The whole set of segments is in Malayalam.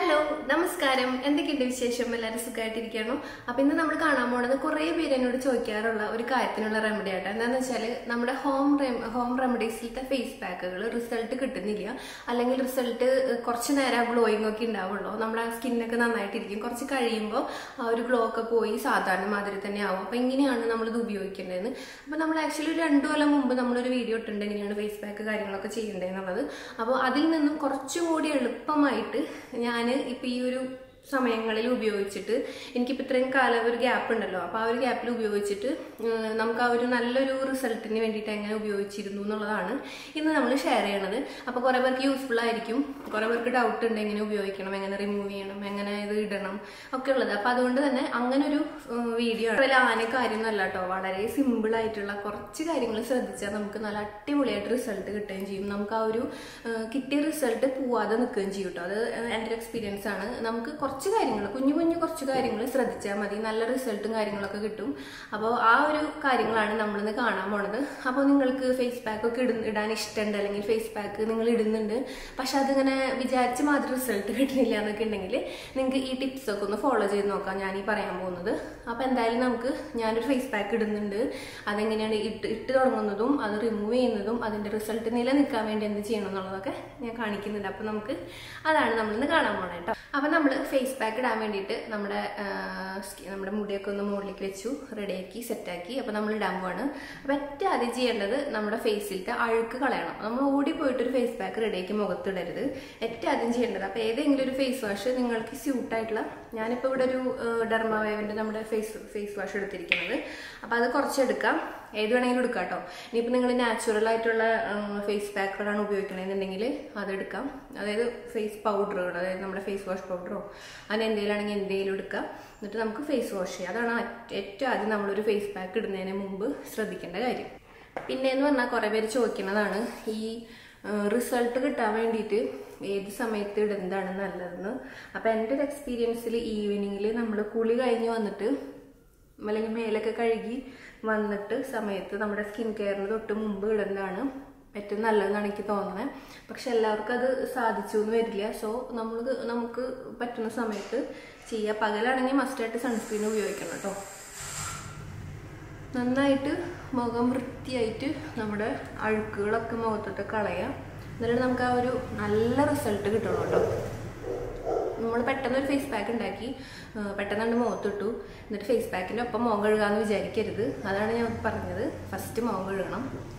ഹലോ നമസ്കാരം എന്തൊക്കെയുണ്ട് വിശേഷം എല്ലാവരും സുഖമായിട്ടിരിക്കണോ അപ്പൊ ഇന്ന് നമ്മൾ കാണാൻ പോണത് കുറേ പേര് എന്നോട് ചോദിക്കാറുള്ള ഒരു കാര്യത്തിനുള്ള റെമഡി ആട്ടോ എന്താണെന്ന് വെച്ചാൽ നമ്മുടെ ഹോം ഹോം റെമഡീസിലത്തെ ഫേസ് പാക്കുകൾ റിസൾട്ട് കിട്ടുന്നില്ല അല്ലെങ്കിൽ റിസൾട്ട് കുറച്ച് നേരം ഗ്ലോയിങ് ഒക്കെ ഉണ്ടാവുള്ളൂ നമ്മുടെ സ്കിന്നൊക്കെ നന്നായിട്ടിരിക്കും കുറച്ച് കഴിയുമ്പോൾ ആ ഒരു ഗ്ലോ ഒക്കെ പോയി സാധാരണ മാതിരി തന്നെ ആവും അപ്പൊ ഇങ്ങനെയാണ് നമ്മൾ ഇത് ഉപയോഗിക്കേണ്ടതെന്ന് അപ്പൊ നമ്മൾ ആക്ച്വലി ഒരു രണ്ടു കൊല്ലം മുമ്പ് നമ്മളൊരു വീഡിയോ ഇട്ടിട്ടുണ്ട് എങ്ങനെയാണ് ഫേസ് പാക്ക് കാര്യങ്ങളൊക്കെ ചെയ്യേണ്ടതെന്നുള്ളത് അപ്പോൾ അതിൽ നിന്നും കുറച്ചും കൂടി എളുപ്പമായിട്ട് ഞാൻ ഇപ്പം ഈ ഒരു സമയങ്ങളിൽ ഉപയോഗിച്ചിട്ട് എനിക്കിപ്പോൾ ഇത്രയും കാലം ഒരു ഗ്യാപ്പ് ഉണ്ടല്ലോ അപ്പോൾ ആ ഒരു ഗ്യാപ്പിൽ ഉപയോഗിച്ചിട്ട് ഉം, നമുക്ക് ആ ഒരു നല്ലൊരു റിസൾട്ടിന് വേണ്ടിയിട്ട് എങ്ങനെ ഉപയോഗിച്ചിരുന്നു എന്നുള്ളതാണ് ഇന്ന് നമ്മൾ ഷെയർ ചെയ്യണത് അപ്പോൾ കുറേ പേർക്ക് യൂസ്ഫുൾ ആയിരിക്കും കുറേ പേർക്ക് ഡൗട്ട് ഉണ്ട് എങ്ങനെ ഉപയോഗിക്കണം എങ്ങനെ റിമൂവ് ചെയ്യണം എങ്ങനെ ഇത് ഇടണം ഒക്കെ ഉള്ളത് അപ്പോൾ അതുകൊണ്ട് തന്നെ അങ്ങനെ ഒരു വീഡിയോ ആണ് അതിൽ ആന കാര്യമൊന്നുമല്ല കേട്ടോ വളരെ സിമ്പിൾ ആയിട്ടുള്ള കുറച്ച് കാര്യങ്ങൾ ശ്രദ്ധിച്ചാൽ നമുക്ക് നല്ല അടിപൊളിയായിട്ട് റിസൾട്ട് കിട്ടുകയും ചെയ്യും നമുക്ക് ആ ഒരു ആ, കിട്ടിയ റിസൾട്ട് പോവാതെ നിൽക്കുകയും ചെയ്യും കേട്ടോ അത് എൻ്റെ ഒരു എക്സ്പീരിയൻസ് ആണ് നമുക്ക് കുറച്ച് കാര്യങ്ങൾ കുഞ്ഞു കുഞ്ഞു കുറച്ച് കാര്യങ്ങൾ ശ്രദ്ധിച്ചാൽ മതി നല്ല റിസൾട്ടും കാര്യങ്ങളൊക്കെ കിട്ടും അപ്പോൾ ആ ഒരു കാര്യങ്ങളാണ് നമ്മളിന്ന് കാണാൻ പോണത് അപ്പോൾ നിങ്ങൾക്ക് ഫേസ് പാക്ക് ഒക്കെ ഇടുന്ന ഇടാൻ ഇഷ്ടമുണ്ട് അല്ലെങ്കിൽ ഫേസ് പാക്ക് നിങ്ങൾ ഇടുന്നുണ്ട് പക്ഷെ അതിങ്ങനെ വിചാരിച്ച മാതിരി റിസൾട്ട് കിട്ടുന്നില്ല എന്നൊക്കെ ഉണ്ടെങ്കിൽ നിങ്ങൾക്ക് ഈ ടിപ്സ് ഒക്കെ ഒന്ന് ഫോളോ ചെയ്ത് നോക്കാം ഞാൻ ഈ പറയാൻ പോകുന്നത് അപ്പോൾ എന്തായാലും നമുക്ക് ഞാനൊരു ഫേസ് പാക്ക് ഇടുന്നുണ്ട് അതെങ്ങനെയാണ് ഇട്ട് ഇട്ട് തുടങ്ങുന്നതും അത് റിമൂവ് ചെയ്യുന്നതും അതിൻ്റെ റിസൾട്ട് നിലനിൽക്കാൻ വേണ്ടി എന്ത് ചെയ്യണം എന്നുള്ളതൊക്കെ ഞാൻ കാണിക്കുന്നുണ്ട് അപ്പോൾ നമുക്ക് അതാണ് നമ്മളിന്ന് കാണാൻ പോണേ കേട്ടോ അപ്പോൾ നമ്മൾ ഫേസ് പാക്ക് ഇടാൻ വേണ്ടിയിട്ട് നമ്മുടെ ആ, സ്കി- നമ്മുടെ മുടിയൊക്കെ ഒന്ന് മുകളിലേക്ക് വെച്ചു റെഡിയാക്കി സെറ്റാക്കി അപ്പോൾ നമ്മൾ ഇടാൻ പോവാണ് അപ്പോൾ ഏറ്റവും ആദ്യം ചെയ്യേണ്ടത് നമ്മുടെ ഫേസിലത്തെ അഴുക്ക് കളയണം നമ്മൾ ഓടിപ്പോയിട്ട് ഒരു ഫേസ് പാക്ക് റെഡിയാക്കി മുഖത്തിടരുത് ഏറ്റവും ആദ്യം ചെയ്യേണ്ടത് അപ്പോൾ ഏതെങ്കിലും ഒരു ഫേസ് വാഷ് നിങ്ങൾക്ക് സ്യൂട്ടായിട്ടുള്ള ഞാനിപ്പോൾ ഇവിടെ ഒരു ഡെർമാവേവിൻ്റെ നമ്മുടെ ഫേസ് ഫേസ് വാഷ് എടുത്തിരിക്കുന്നത് അപ്പോൾ അത് കുറച്ചെടുക്കാം ഏത് വേണമെങ്കിലും എടുക്കാം കേട്ടോ ഇനിയിപ്പോൾ നിങ്ങൾ നാച്ചുറൽ ആയിട്ടുള്ള ഫേസ് പാക്കുകളാണ് ഉപയോഗിക്കണമെന്നുണ്ടെങ്കിൽ അതെടുക്കാം അതായത് ഫേസ് പൗഡറുകൾ അതായത് നമ്മുടെ ഫേസ് വാഷ് പൗഡറോ അങ്ങനെ എന്തെങ്കിലാണെങ്കിൽ എന്തെങ്കിലും എടുക്കാം എന്നിട്ട് നമുക്ക് ഫേസ് വാഷ് ചെയ്യാം അതാണ് അറ്റ് ഏറ്റവും ആദ്യം നമ്മളൊരു ഫേസ് പാക്ക് ഇടുന്നതിന് മുമ്പ് ശ്രദ്ധിക്കേണ്ട കാര്യം പിന്നെ എന്ന് പറഞ്ഞാൽ കുറേ പേര് ചോദിക്കുന്നതാണ് ഈ റിസൾട്ട് കിട്ടാൻ വേണ്ടിയിട്ട് ഏത് സമയത്ത് ഇടുന്നതാണ് നല്ലതെന്ന് അപ്പം എൻ്റെ ഒരു എക്സ്പീരിയൻസിൽ ഈവനിങ്ങിൽ നമ്മൾ കുളി കഴിഞ്ഞ് വന്നിട്ട് അല്ലെങ്കിൽ മേലൊക്കെ കഴുകി വന്നിട്ട് സമയത്ത് നമ്മുടെ സ്കിൻ കെയറിന് തൊട്ട് മുമ്പ് ഇടുന്നതാണ് ഏറ്റവും നല്ലതെന്നാണ് എനിക്ക് തോന്നുന്നത് പക്ഷെ എല്ലാവർക്കും അത് സാധിച്ചു എന്ന് വരില്ല സോ നമ്മൾ നമുക്ക് പറ്റുന്ന സമയത്ത് ചെയ്യുക പകലാണെങ്കിൽ മസ്റ്റായിട്ട് സൺസ്ക്രീൻ ഉപയോഗിക്കണം കേട്ടോ നന്നായിട്ട് മുഖം വൃത്തിയായിട്ട് നമ്മുടെ അഴുക്കുകളൊക്കെ മുഖത്തോട്ട് കളയാം എന്നിട്ട് നമുക്ക് ആ ഒരു നല്ല റിസൾട്ട് കിട്ടണം കേട്ടോ നമ്മൾ പെട്ടെന്ന് ഒരു ഫേസ് പാക്ക് ഉണ്ടാക്കി ആ, പെട്ടെന്ന് മുഖത്തിട്ടു എന്നിട്ട് ഫേസ് പാക്കിൻ്റെ ഒപ്പം മുഖം കഴുകാമെന്ന് വിചാരിക്കരുത് അതാണ് ഞാൻ പറഞ്ഞത് ഫസ്റ്റ് മുഖം കഴുകണം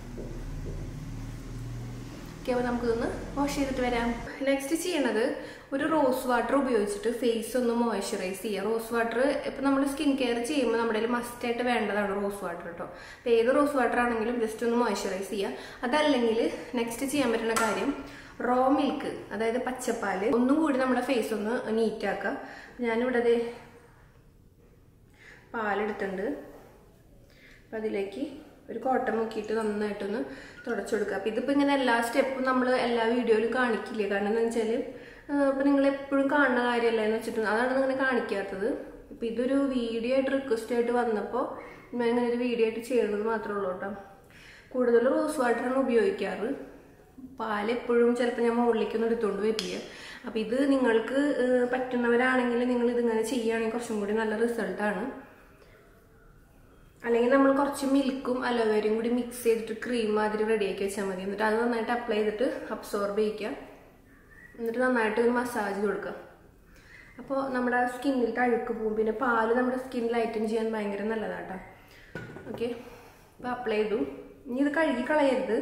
ഓക്കെ അപ്പോൾ നമുക്കിതൊന്ന് വാഷ് ചെയ്തിട്ട് വരാം നെക്സ്റ്റ് ചെയ്യണത് ഒരു റോസ് വാട്ടർ ഉപയോഗിച്ചിട്ട് ഫേസ് ഒന്ന് മോയ്സ്ചറൈസ് ചെയ്യുക റോസ് വാട്ടർ ഇപ്പം നമ്മൾ സ്കിൻ കെയർ ചെയ്യുമ്പോൾ നമ്മുടെ കയ്യിൽ മസ്റ്റായിട്ട് വേണ്ടതാണ് റോസ് വാട്ടർ കേട്ടോ അപ്പോൾ ഏത് റോസ് വാട്ടർ ആണെങ്കിലും ജസ്റ്റ് ഒന്ന് മോയ്സ്ചറൈസ് ചെയ്യുക അതല്ലെങ്കിൽ നെക്സ്റ്റ് ചെയ്യാൻ പറ്റുന്ന കാര്യം റോ മിൽക്ക് അതായത് പച്ചപ്പാല് ഒന്നും കൂടി നമ്മുടെ ഫേസ് ഒന്ന് നീറ്റ് ആക്കുക ഞാനിവിടെ ദേ പാലെടുത്തിട്ടുണ്ട് അപ്പം അതിലേക്ക് ഒരു കോട്ടൺ മുക്കിയിട്ട് നന്നായിട്ടൊന്ന് തുടച്ചു കൊടുക്കുക അപ്പം ഇതിപ്പോൾ ഇങ്ങനെ എല്ലാ സ്റ്റെപ്പും നമ്മൾ എല്ലാ വീഡിയോയിലും കാണിക്കില്ല കാരണം എന്താ വെച്ചാൽ ഇപ്പം നിങ്ങൾ എപ്പോഴും കാണുന്ന കാര്യമല്ല എന്ന് വെച്ചിട്ട് അതാണ് നിങ്ങനെ കാണിക്കാത്തത് ഇപ്പം ഇതൊരു വീഡിയോ ആയിട്ട് റിക്വസ്റ്റ് ആയിട്ട് വന്നപ്പോൾ ഞാൻ ഇങ്ങനെ ഒരു വീഡിയോ ആയിട്ട് ചെയ്യണത് മാത്രമേ ഉള്ളൂ കേട്ടോ കൂടുതൽ റോസ് വാട്ടറാണ് ഉപയോഗിക്കാറ് പാൽ എപ്പോഴും ചിലപ്പോൾ ഞാൻ മുകളിലേക്കൊന്നും എടുത്തുകൊണ്ട് വരില്ല അപ്പം ഇത് നിങ്ങൾക്ക് ഏഹ്, പറ്റുന്നവരാണെങ്കിൽ നിങ്ങൾ ഇതിങ്ങനെ ചെയ്യുകയാണെങ്കിൽ കുറച്ചും കൂടി നല്ല റിസൾട്ടാണ് അല്ലെങ്കിൽ നമ്മൾ കുറച്ച് മിൽക്കും അലോവേരയും കൂടി മിക്സ് ചെയ്തിട്ട് ക്രീം മാതിരി റെഡിയാക്കി വെച്ചാൽ മതി എന്നിട്ട് അത് നന്നായിട്ട് അപ്ലൈ ചെയ്തിട്ട് അബ്സോർബ് ചെയ്യിക്കുക എന്നിട്ട് നന്നായിട്ട് ഒരു മസാജ് കൊടുക്കുക അപ്പോൾ നമ്മുടെ സ്കിന്നിൽ അഴുക്ക് പോകും പിന്നെ പാല് നമ്മുടെ സ്കിൻ ലൈറ്റൻ ചെയ്യാൻ ഭയങ്കര നല്ലതാട്ടോ ഓക്കെ അപ്പോൾ അപ്ലൈ ചെയ്തു ഇനി ഇത് കഴുകി കളയരുത്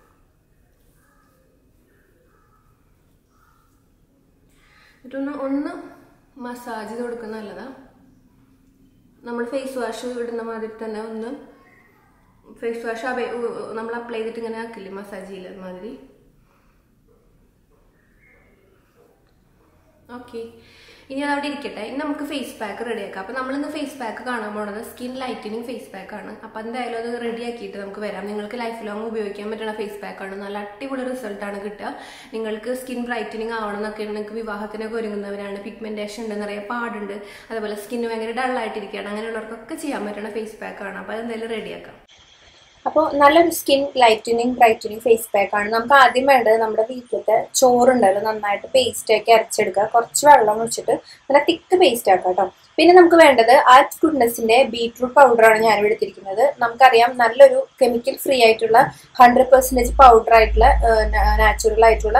എന്നിട്ടൊന്ന് ഒന്ന് മസാജ് ചെയ്ത് കൊടുക്കുന്നത് നല്ലതാണ് നമ്മൾ ഫേസ് വാഷ് ഇടുന്ന മാതിരി തന്നെ ഒന്ന് ഫേസ് വാഷ് അപേ നമ്മൾ അപ്ലൈ ചെയ്തിട്ട് ഇങ്ങനെ ആക്കില്ലേ മസാജ് ചെയ്യില്ല മാതിരി ഓക്കെ ഇനി അതവിടെ ഇരിക്കട്ടെ ഇനി നമുക്ക് ഫേസ് പാക്ക് റെഡിയാക്കാം അപ്പം നമ്മളിന്ന് ഫേസ് പാക്ക് കാണാൻ പോണത് സ്കിൻ ലൈറ്റനിങ് ഫേസ് പാക്ക് ആണ് അപ്പം എന്തായാലും അത് റെഡി ആക്കിയിട്ട് നമുക്ക് വരാം നിങ്ങൾക്ക് ലൈഫ് ലോങ് ഉപയോഗിക്കാൻ പറ്റുന്ന ഫേസ് പാക്ക് ആണ് നല്ല അടിപൊളി റിസൾട്ട് ആണ് കിട്ടുക നിങ്ങൾക്ക് സ്കിൻ ബ്രൈറ്റനിങ് ആവണം എന്നൊക്കെ നിങ്ങൾക്ക് വിവാഹത്തിനൊക്കെ ഒരുങ്ങുന്നവരാണ് പിഗ്മെന്റേഷൻ ഉണ്ട് നിറയെ പാടുണ്ട് അതുപോലെ സ്കിന്ന് ഭയങ്കര ഡള്ളായിട്ടിരിക്കുകയാണ് അങ്ങനെയുള്ളവർക്കൊക്കെ ചെയ്യാൻ പറ്റുന്ന ഫേസ് പാക്ക് ആണ് അപ്പം അതെന്തായാലും റെഡിയാക്കാം അപ്പോൾ നല്ലൊരു skin lightening brightening face pack ആണ് നമുക്ക് ആദ്യം വേണ്ടത് നമ്മുടെ വീട്ടിലത്തെ ചോറുണ്ടല്ലോ നന്നായിട്ട് പേസ്റ്റ് ആക്കി അരച്ചെടുക്കുക കുറച്ച് വെള്ളം ഒഴിച്ചിട്ട് നല്ല തിക്ക് പേസ്റ്റ് ആക്കുക കേട്ടോ പിന്നെ നമുക്ക് വേണ്ടത് ആൽപ്സ് ഗുഡ്നസിന്റെ ബീട്രൂട്ട് പൗഡറാണ് ഞാൻ ഇവിടെ എടുത്തിരിക്കുന്നത് നമുക്കറിയാം നല്ലൊരു കെമിക്കൽ ഫ്രീ ആയിട്ടുള്ള ഹൺഡ്രഡ് പെർസെൻറ്റേജ് പൗഡർ ആയിട്ടുള്ള നാച്ചുറൽ ആയിട്ടുള്ള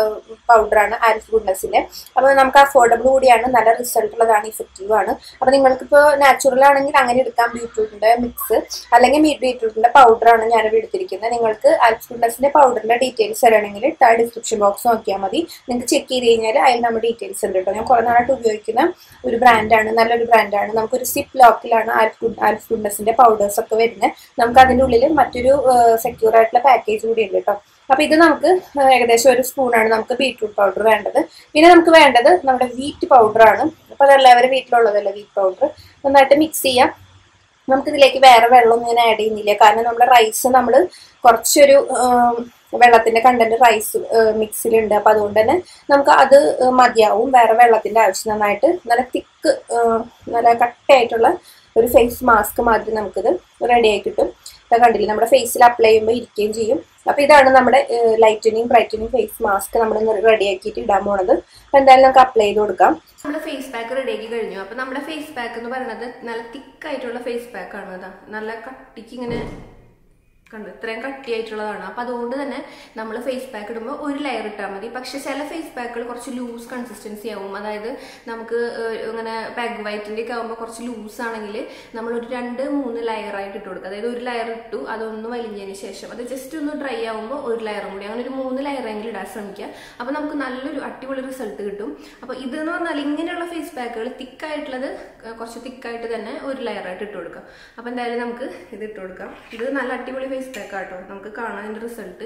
പൗഡറാണ് ആൽപ്സ് ഗുഡ്നസിന്റെ അപ്പോൾ നമുക്ക് അഫോർഡബിൾ കൂടിയാണ് നല്ല റിസൾട്ട് ഉള്ളതാണ് ഇഫക്റ്റീവ് ആണ് അപ്പോൾ നിങ്ങൾക്കിപ്പോൾ നാച്ചുറൽ ആണെങ്കിൽ അങ്ങനെ എടുക്കാം ബീട്രൂട്ടിന്റെ മിക്സ് അല്ലെങ്കിൽ ബീട്രൂട്ടിന്റെ പൗഡറാണ് ഞാനിവിടെ എടുത്തിരിക്കുന്നത് നിങ്ങൾക്ക് ആൽപ്സ് ഗുഡ്നസിന്റെ പൗഡറിന്റെ ഡീറ്റെയിൽസ് അറിയണമെങ്കിൽ താഴെ ഡിസ്ക്രിപ്ഷൻ ബോക്സ് നോക്കിയാൽ മതി നിങ്ങൾക്ക് ചെക്ക് ചെയ്ത് കഴിഞ്ഞാൽ അതിൽ നമ്മുടെ ഡീറ്റെയിൽസ് ഉണ്ട് കേട്ടോ ഞാൻ കുറേ നാളായിട്ട് ഉപയോഗിക്കുന്ന ഒരു ബ്രാൻഡാണ് നല്ലൊരു ബ്രാൻഡാണ് നമുക്കൊരു സിപ്പ് ലോക്കിലാണ് ആൽഫ് ഗുഡ് ആൽഫ് ഗുഡ്നസിന്റെ പൗഡേഴ്സ് ഒക്കെ വരുന്നത് നമുക്ക് അതിൻ്റെ ഉള്ളിൽ മറ്റൊരു സെക്യൂർ ആയിട്ടുള്ള പാക്കേജ് കൂടി ഉണ്ട് കേട്ടോ അപ്പൊ ഇത് നമുക്ക് ഏകദേശം ഒരു സ്പൂണാണ് നമുക്ക് ബീട്രൂട്ട് പൗഡർ വേണ്ടത് പിന്നെ നമുക്ക് വേണ്ടത് നമ്മുടെ വീറ്റ് പൗഡറാണ് അപ്പൊ അതെല്ലാവരും വീട്ടിലുള്ളതല്ലേ വീറ്റ് പൗഡർ നന്നായിട്ട് മിക്സ് ചെയ്യാം നമുക്കിതിലേക്ക് വേറെ വെള്ളം ഇങ്ങനെ ആഡ് ചെയ്യുന്നില്ല കാരണം നമ്മുടെ റൈസ് നമ്മൾ കുറച്ചൊരു വെള്ളത്തിന്റെ കണ്ടന്റ് റൈസ് മിക്സിലുണ്ട് അപ്പൊ അതുകൊണ്ട് തന്നെ നമുക്ക് അത് മതിയാവും വേറെ വെള്ളത്തിന്റെ ആവശ്യം നന്നായിട്ട് നല്ല തിക്ക് നല്ല കട്ടയായിട്ടുള്ള ഒരു ഫേസ് മാസ്ക് മാതിരി നമുക്കിത് റെഡി ആയി കിട്ടും കണ്ടില്ലേ നമ്മുടെ ഫേസിൽ അപ്ലൈ ചെയ്യുമ്പോൾ ഇരിക്കുകയും ചെയ്യും അപ്പൊ ഇതാണ് നമ്മുടെ ലൈറ്റനിങ് ബ്രൈറ്റനിങ് ഫേസ് മാസ്ക് നമ്മൾ റെഡി ആക്കിയിട്ട് ഇടാൻ പോണത് അപ്പൊ എന്തായാലും നമുക്ക് അപ്ലൈ ചെയ്ത് കൊടുക്കാം നമ്മുടെ ഫേസ് പാക്ക് റെഡി ആക്കി കഴിഞ്ഞു അപ്പൊ നമ്മുടെ ഫേസ് പാക്ക് എന്ന് പറയുന്നത് നല്ല തിക്കായിട്ടുള്ള ഫേസ് പാക്ക് ആണ് അതാ നല്ല കട്ടിക്ക് ഇങ്ങനെ കണ്ടു ഇത്രയും കട്ടിയായിട്ടുള്ളതാണ് അപ്പൊ അതുകൊണ്ട് തന്നെ നമ്മൾ ഫേസ് പാക്ക് ഇടുമ്പോൾ ഒരു ലെയർ ഇട്ടാൽ മതി പക്ഷെ ചില ഫേസ് പാക്കുകൾ കുറച്ച് ലൂസ് കൺസിസ്റ്റൻസി ആവും അതായത് നമുക്ക് ഇങ്ങനെ പാഗ് വൈറ്റിന്റെ ഒക്കെ ആകുമ്പോൾ കുറച്ച് ലൂസ് ആണെങ്കിൽ നമ്മൾ ഒരു രണ്ട് മൂന്ന് ലെയർ ആയിട്ട് ഇട്ട് കൊടുക്കുക അതായത് ഒരു ലെയർ ഇട്ടു അതൊന്ന് വലിഞ്ഞതിന് ശേഷം അത് ജസ്റ്റ് ഒന്ന് ഡ്രൈ ആവുമ്പോൾ ഒരു ലെയറും കൂടി അങ്ങനെ ഒരു മൂന്ന് ലെയറെങ്കിലും ഇടാൻ ശ്രമിക്കുക അപ്പൊ നമുക്ക് നല്ലൊരു അടിപൊളി റിസൾട്ട് കിട്ടും അപ്പൊ ഇത് എന്ന് പറഞ്ഞാൽ ഇങ്ങനെയുള്ള ഫേസ് പാക്കുകൾ തിക്കായിട്ടുള്ളത് കുറച്ച് തിക്കായിട്ട് തന്നെ ഒരു ലെയർ ആയിട്ട് ഇട്ട് കൊടുക്കാം അപ്പൊ എന്തായാലും നമുക്ക് ഇത് ഇട്ട് കൊടുക്കാം ഇത് നല്ല അടിപൊളി ഫേസ് പാക്ക് ആട്ടോ നമുക്ക് കാണാം അതിന്റെ റിസൾട്ട്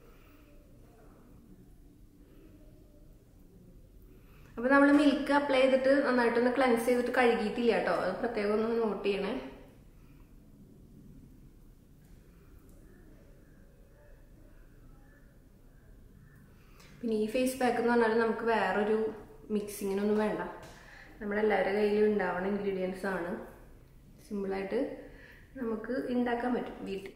അപ്പൊ നമ്മൾ മിൽക്ക് അപ്ലൈ ചെയ്തിട്ട് നന്നായിട്ടൊന്ന് ക്ലെൻസ് ചെയ്തിട്ട് കഴുകിയിട്ടില്ല കേട്ടോ അത് പ്രത്യേകം ഒന്ന് നോട്ട് ചെയ്യണേ പിന്നെ ഈ ഫേസ് പാക്ക് എന്ന് പറഞ്ഞാൽ നമുക്ക് വേറൊരു മിക്സിങ്ങിനൊന്നും വേണ്ട നമ്മുടെ എല്ലാവരുടെ കയ്യിലും ഉണ്ടാവുന്ന ഇൻഗ്രീഡിയൻസ് ആണ് സിമ്പിളായിട്ട് നമുക്ക് ഉണ്ടാക്കാൻ പറ്റും വീട്ടിൽ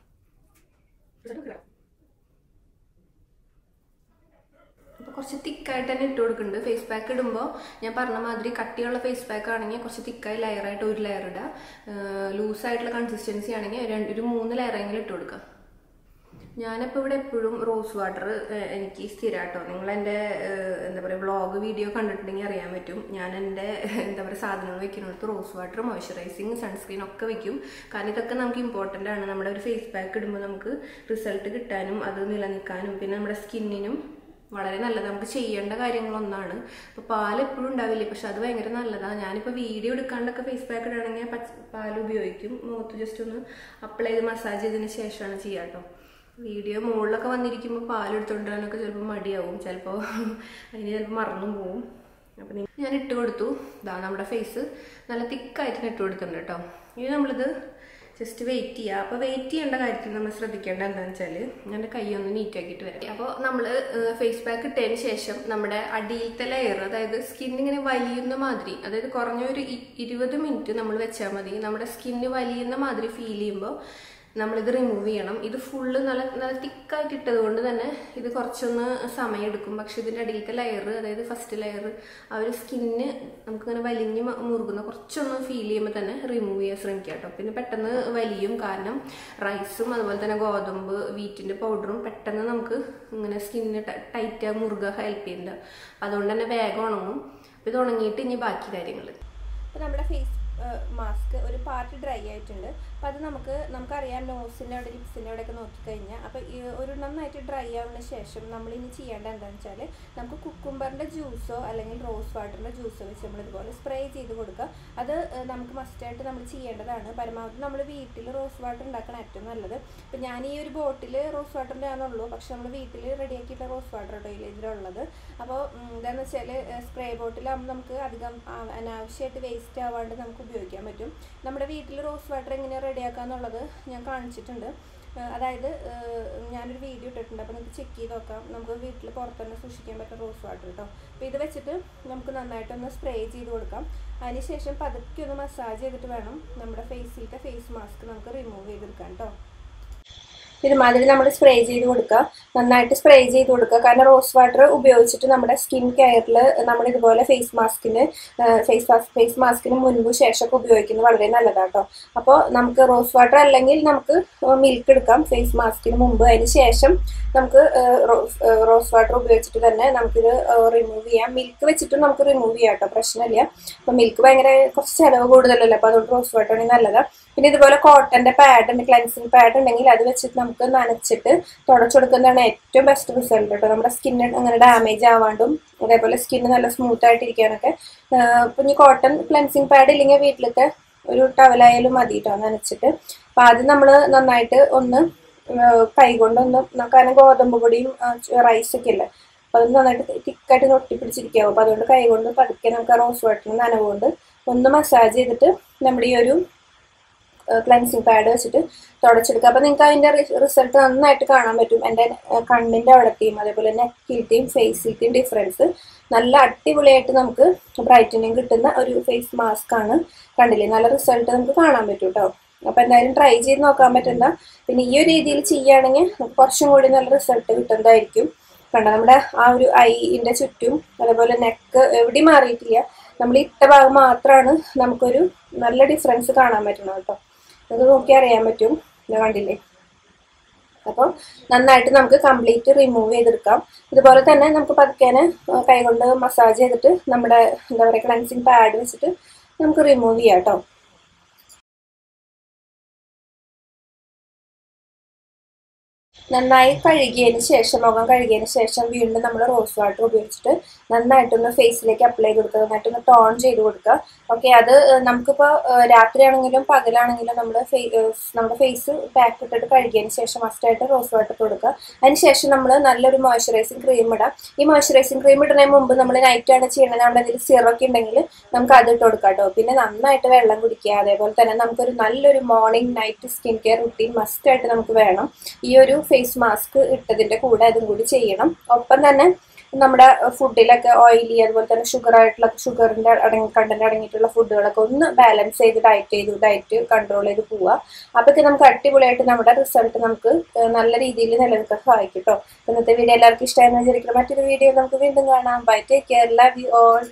അപ്പോൾ കുറച്ച് തിക്കായിട്ട് തന്നെ ഇട്ട് കൊടുക്കുന്നുണ്ട് ഫേസ് പാക്ക് ഇടുമ്പോൾ ഞാൻ പറഞ്ഞ മാതിരി കട്ടിയുള്ള ഫേസ് പാക്ക് ആണെങ്കിൽ കുറച്ച് തിക്കായി ലെയറായിട്ട് ഒരു ലെയർ ഇടുക ലൂസായിട്ടുള്ള കൺസിസ്റ്റൻസി ആണെങ്കിൽ രണ്ട് ഒരു മൂന്ന് ലെയറെങ്കിലും ഇട്ട് കൊടുക്കുക ഞാനിപ്പോൾ ഇവിടെ എപ്പോഴും റോസ് വാട്ടർ എനിക്ക് സ്ഥിരമാട്ടോ നിങ്ങൾ എൻ്റെ എന്താ പറയുക വ്ളോഗ് വീഡിയോ കണ്ടിട്ടുണ്ടെങ്കിൽ അറിയാൻ പറ്റും ഞാൻ എൻ്റെ എന്താ പറയുക സാധനങ്ങൾ വെക്കുന്നിടത്ത് റോസ് വാട്ടർ മോയ്സ്ചറൈസിങ് സൺസ്ക്രീൻ ഒക്കെ വെക്കും കാരണം ഇതൊക്കെ നമുക്ക് ഇമ്പോർട്ടൻ്റ് ആണ് നമ്മുടെ ഒരു ഫേസ് പാക്ക് ഇടുമ്പോൾ നമുക്ക് റിസൾട്ട് കിട്ടാനും അത് നിലനിൽക്കാനും പിന്നെ നമ്മുടെ സ്കിന്നിനും വളരെ നല്ലത് നമുക്ക് ചെയ്യേണ്ട കാര്യങ്ങളൊന്നാണ് അപ്പോൾ പാൽ എപ്പോഴും ഉണ്ടാവില്ല പക്ഷെ അത് ഭയങ്കര നല്ലതാണ് ഞാനിപ്പോൾ വീഡിയോ എടുക്കാണ്ടൊക്കെ ഫേസ് പാക്ക് ഇടുകയാണെങ്കിൽ പച്ച പാൽ ഉപയോഗിക്കും മുഖത്ത് ജസ്റ്റ് ഒന്ന് അപ്ലൈ ചെയ്ത് മസാജ് ചെയ്തതിന് ശേഷമാണ് ചെയ്യുക കേട്ടോ വീഡിയോ മുകളിലൊക്കെ വന്നിരിക്കുമ്പോൾ പാലെടുത്തുകൊണ്ടിരാനൊക്കെ ചിലപ്പോൾ മടിയാവും ചിലപ്പോൾ അതിന് ചിലപ്പോൾ മറന്നും പോവും അപ്പം ഞാൻ ഇട്ട് കൊടുത്തു ഇതാ നമ്മുടെ ഫേസ് നല്ല തിക്കായിട്ട് ഇട്ട് കൊടുത്തിട്ടുണ്ട് കേട്ടോ ഇനി നമ്മളിത് ജസ്റ്റ് വെയിറ്റ് ചെയ്യുക അപ്പോൾ വെയിറ്റ് ചെയ്യേണ്ട കാര്യത്തിൽ നമ്മൾ ശ്രദ്ധിക്കേണ്ട എന്താണെന്ന് വെച്ചാൽ ഞാൻ കൈ ഒന്ന് നീറ്റ് ആക്കിയിട്ട് വരാം അപ്പോൾ നമ്മൾ ഫേസ് പാക്ക് ഇട്ടതിന് ശേഷം നമ്മുടെ അടിയിലത്തെ ലെയർ അതായത് സ്കിൻ ഇങ്ങനെ വലിയുന്ന മാതിരി അതായത് കുറഞ്ഞൊരു ഇരുപത് മിനിറ്റ് നമ്മൾ വെച്ചാൽ മതി നമ്മുടെ സ്കിന്ന് വലിയുന്ന മാതിരി ഫീൽ ചെയ്യുമ്പോൾ നമ്മളിത് റിമൂവ് ചെയ്യണം ഇത് ഫുള്ള് നല്ല നല്ല തിക്കായിട്ട് ഇട്ടത് കൊണ്ട് തന്നെ ഇത് കുറച്ചൊന്ന് സമയം എടുക്കും പക്ഷെ ഇതിൻ്റെ അടിയിലത്തെ ലെയർ അതായത് ഫസ്റ്റ് ലെയർ ആ ഒരു സ്കിന്ന് നമുക്കിങ്ങനെ വലിഞ്ഞ് മുറുകുന്ന കുറച്ചൊന്ന് ഫീൽ ചെയ്യുമ്പോൾ തന്നെ റിമൂവ് ചെയ്യാൻ ശ്രമിക്കുക കേട്ടോ പിന്നെ പെട്ടെന്ന് വലിയും കാരണം റൈസും അതുപോലെ തന്നെ ഗോതമ്പ് വീറ്റിൻ്റെ പൗഡറും പെട്ടെന്ന് നമുക്ക് ഇങ്ങനെ സ്കിന്നിന് ടൈറ്റ് മുറുക ഹെൽപ്പ് ചെയ്യുന്നുണ്ട് അതുകൊണ്ട് തന്നെ വേഗം ഉണങ്ങും അപ്പോൾ ഇത് ഉണങ്ങിയിട്ട് ഇനി ബാക്കി കാര്യങ്ങൾ അപ്പോൾ നമ്മുടെ ഫേസ് മാസ്ക് ഒരു പാർട്ട് ഡ്രൈ ആയിട്ടുണ്ട് അപ്പം അത് നമുക്ക് നമുക്കറിയാം നോസിൻ്റെ അവിടെ ലിപ്സിൻ്റെ അവിടെയൊക്കെ നോക്കിക്കഴിഞ്ഞാൽ അപ്പോൾ ഈ ഒരു നന്നായിട്ട് ഡ്രൈ ആവുന്ന ശേഷം നമ്മൾ ഇനി ചെയ്യേണ്ട എന്താണെന്ന് വെച്ചാൽ നമുക്ക് കുക്കുംബറിൻ്റെ ജ്യൂസോ അല്ലെങ്കിൽ റോസ് വാട്ടറിൻ്റെ ജ്യൂസോ വെച്ച് നമ്മൾ ഇതുപോലെ സ്പ്രേ ചെയ്ത് കൊടുക്കുക അത് നമുക്ക് മസ്റ്റായിട്ട് നമ്മൾ ചെയ്യേണ്ടതാണ് പരമാവധി നമ്മൾ വീട്ടിൽ റോസ് വാട്ടർ ഉണ്ടാക്കണം ഏറ്റവും നല്ലത് ഇപ്പം ഞാൻ ഈ ഒരു ബോട്ടിൽ റോസ് വാട്ടറിൻ്റെ ആണെന്നുള്ളൂ പക്ഷെ നമ്മൾ വീട്ടിൽ റെഡിയാക്കിയിട്ടുള്ള റോസ് വാട്ടർ കേട്ടോ ഇതിലുള്ളത് അപ്പോൾ എന്താണെന്ന് വെച്ചാൽ സ്പ്രേ ബോട്ടിലാകുമ്പോൾ നമുക്ക് അധികം അനാവശ്യമായിട്ട് വേസ്റ്റ് ആവാണ്ട് നമുക്ക് ഉപയോഗിക്കാൻ പറ്റും നമ്മുടെ വീട്ടിൽ റോസ് വാട്ടർ എങ്ങനെയാണ് റെഡിയാക്കാന്നുള്ളത് ഞാൻ കാണിച്ചിട്ടുണ്ട് അതായത് ഞാനൊരു വീഡിയോ ഇട്ടിട്ടുണ്ട് അപ്പോൾ നിങ്ങൾക്ക് ചെക്ക് ചെയ്ത് നോക്കാം നമുക്ക് വീട്ടിൽ പുറത്തുതന്നെ സൂക്ഷിക്കാൻ പറ്റുന്ന റോസ് വാട്ടർ കേട്ടോ അപ്പോൾ ഇത് വെച്ചിട്ട് നമുക്ക് നന്നായിട്ടൊന്ന് സ്പ്രേ ചെയ്ത് കൊടുക്കാം അതിനുശേഷം പതുക്കെ ഒന്ന് മസാജ് ചെയ്തിട്ട് വേണം നമ്മുടെ ഫേസിലത്തെ ഫേസ് മാസ്ക് നമുക്ക് റിമൂവ് ചെയ്തെടുക്കാൻ കേട്ടോ ഇതുമാതിരി നമ്മൾ സ്പ്രേ ചെയ്ത് കൊടുക്കുക നന്നായിട്ട് സ്പ്രേ ചെയ്ത് കൊടുക്കുക കാരണം റോസ് വാട്ടർ ഉപയോഗിച്ചിട്ട് നമ്മുടെ സ്കിൻ കെയറിൽ നമ്മൾ ഇതുപോലെ ഫേസ് മാസ്കിന് ഫേസ് ഫേസ് മാസ്കിന് മുൻപ് ശേഷമൊക്കെ ഉപയോഗിക്കുന്നത് വളരെ നല്ലതാട്ടോ അപ്പോൾ നമുക്ക് റോസ് വാട്ടർ അല്ലെങ്കിൽ നമുക്ക് മിൽക്ക് എടുക്കാം ഫേസ് മാസ്കിന് മുമ്പ് അതിന് ശേഷം നമുക്ക് റോസ് റോസ് വാട്ടർ ഉപയോഗിച്ചിട്ട് തന്നെ നമുക്കിത് റിമൂവ് ചെയ്യാം മിൽക്ക് വെച്ചിട്ട് നമുക്ക് റിമൂവ് ചെയ്യാം കേട്ടോ പ്രശ്നമില്ല അപ്പോൾ മിൽക്ക് ഭയങ്കര കുറച്ച് ചിലവ് കൂടുതലല്ലേ അപ്പോൾ അതുകൊണ്ട് റോസ് വാട്ടർ ആണെങ്കിൽ നല്ലതാണ് പിന്നെ ഇതുപോലെ കോട്ടന്റെ പാഡ് ഉണ്ട് ക്ലൻസിങ് പാഡ് ഉണ്ടെങ്കിൽ അത് വെച്ചിട്ട് നമുക്ക് നനച്ചിട്ട് തുടച്ചു കൊടുക്കുന്നതാണ് ഏറ്റവും ബെസ്റ്റ് റിസൾട്ട് കേട്ടോ നമ്മുടെ സ്കിന്ന് അങ്ങനെ ഡാമേജ് ആവാണ്ടും അതേപോലെ സ്കിന്ന് നല്ല സ്മൂത്ത് ആയിട്ടിരിക്കാനൊക്കെ ഇപ്പം ഇനി കോട്ടൺ ക്ലൻസിങ് പാഡ് ഇല്ലെങ്കിൽ വീട്ടിലത്തെ ഒരു ടവലായാലും മതി കേട്ടോ നനച്ചിട്ട് അപ്പം ആദ്യം നമ്മൾ നന്നായിട്ട് ഒന്ന് കൈകൊണ്ടൊന്ന് കാരണം ഗോതമ്പ് പൊടിയും റൈസ് ഒക്കെ അല്ലേ അപ്പം അത് നന്നായിട്ട് തിക്കായിട്ട് ഒട്ടിപ്പിടിച്ചിരിക്കാവും അപ്പം അതുകൊണ്ട് കൈകൊണ്ട് പതുക്കെ നമുക്ക് റോസ് വാട്ടറിന് നനവുകൊണ്ട് ഒന്ന് മസാജ് ചെയ്തിട്ട് നമ്മുടെ ഈ ഒരു ക്ലൻസിങ് പാഡ് വെച്ചിട്ട് തുടച്ചെടുക്കുക അപ്പം നിങ്ങൾക്ക് അതിൻ്റെ റിസൾട്ട് നന്നായിട്ട് കാണാൻ പറ്റും എൻ്റെ കണ്ണിൻ്റെ അവിടത്തെയും അതേപോലെ നെക്കിലത്തെയും ഫേസിലത്തെയും ഡിഫറൻസ് നല്ല അടിപൊളിയായിട്ട് നമുക്ക് ബ്രൈറ്റനിങ് കിട്ടുന്ന ഒരു ഫേസ് മാസ്ക് ആണ് കണ്ടില്ലേ നല്ല റിസൾട്ട് നമുക്ക് കാണാൻ പറ്റും കേട്ടോ അപ്പം എന്തായാലും ട്രൈ ചെയ്ത് നോക്കാൻ പറ്റുന്ന പിന്നെ ഈ ഒരു രീതിയിൽ ചെയ്യുകയാണെങ്കിൽ കുറച്ചും കൂടി നല്ല റിസൾട്ട് കിട്ടുന്നതായിരിക്കും കണ്ടോ നമ്മുടെ ആ ഒരു ഐൻ്റെ ചുറ്റും അതേപോലെ നെക്ക് എവിടെയും മാറിയിട്ടില്ല നമ്മൾ ഇട്ട ഭാഗം മാത്രമാണ് നമുക്കൊരു നല്ല ഡിഫറൻസ് കാണാൻ പറ്റണം കേട്ടോ അത് നോക്കി അറിയാൻ പറ്റും ഇത് കണ്ടില്ലേ അപ്പോൾ നന്നായിട്ട് നമുക്ക് കംപ്ലീറ്റ് റിമൂവ് ചെയ്തെടുക്കാം ഇതുപോലെ തന്നെ നമുക്ക് പതുക്കേനെ കൈകൊണ്ട് മസാജ് ചെയ്തിട്ട് നമ്മുടെ എന്താ പറയുക ക്ലൻസിങ് പാഡ് വെച്ചിട്ട് നമുക്ക് റിമൂവ് ചെയ്യാം കേട്ടോ നന്നായി കഴുകിയതിന് ശേഷം മുഖം കഴുകിയതിന് ശേഷം വീണ്ടും നമ്മൾ റോസ് വാട്ടർ ഉപയോഗിച്ചിട്ട് നന്നായിട്ടൊന്ന് ഫേസിലേക്ക് അപ്ലൈ ചെയ്ത് കൊടുക്കുക നന്നായിട്ടൊന്ന് ടോൺ ചെയ്ത് കൊടുക്കുക ഓക്കെ അത് നമുക്കിപ്പോൾ രാത്രിയാണെങ്കിലും പകലാണെങ്കിലും നമ്മൾ നമ്മുടെ ഫേസ് പാക്ക് ഇട്ടിട്ട് കഴുകിയതിന് ശേഷം മസ്റ്റായിട്ട് റോസ് വാട്ടർ കൊടുക്കുക അതിന് ശേഷം നമ്മൾ നല്ലൊരു മോയ്സ്ചറൈസിങ് ക്രീം ഇടാം ഈ മോയ്സ്ചറൈസിങ് ക്രീം ഇടുന്നതിന് മുമ്പ് നമ്മൾ നൈറ്റാണ് ചെയ്യണത് നമ്മുടെ ഇതിൽ സിറൊക്കെ ഉണ്ടെങ്കിൽ നമുക്ക് അത് ഇട്ട് കൊടുക്കാം കേട്ടോ പിന്നെ നന്നായിട്ട് വെള്ളം കുടിക്കുക അതേപോലെ തന്നെ നമുക്കൊരു നല്ലൊരു morning night skin care routine മസ്റ്റായിട്ട് നമുക്ക് വേണം ഈ ഒരു ഫേസ് മാസ്ക് ഇട്ടതിൻ്റെ കൂടെ അതും കൂടി ചെയ്യണം ഒപ്പം തന്നെ നമ്മുടെ ഫുഡിലൊക്കെ ഓയിലി അതുപോലെ തന്നെ ഷുഗർ ആയിട്ടുള്ള ഷുഗറിൻ്റെ അടങ്ങി കണ്ടന്റ് അടങ്ങിയിട്ടുള്ള ഫുഡുകളൊക്കെ ഒന്ന് ബാലൻസ് ചെയ്ത് ഡയറ്റ് ചെയ്ത് ഡയറ്റ് കൺട്രോൾ ചെയ്ത് പോവുക അപ്പോഴൊക്കെ നമുക്ക് അടിപൊളിയായിട്ട് നമ്മുടെ റിസൾട്ട് നമുക്ക് നല്ല രീതിയിൽ നിലനിൽക്കാൻ സഹായിക്കും കേട്ടോ ഇന്നത്തെ വീഡിയോ എല്ലാവർക്കും ഇഷ്ടമായെന്ന് വിചാരിക്കണം മറ്റൊരു വീഡിയോ നമുക്ക് വീണ്ടും കാണാം bye take care love you all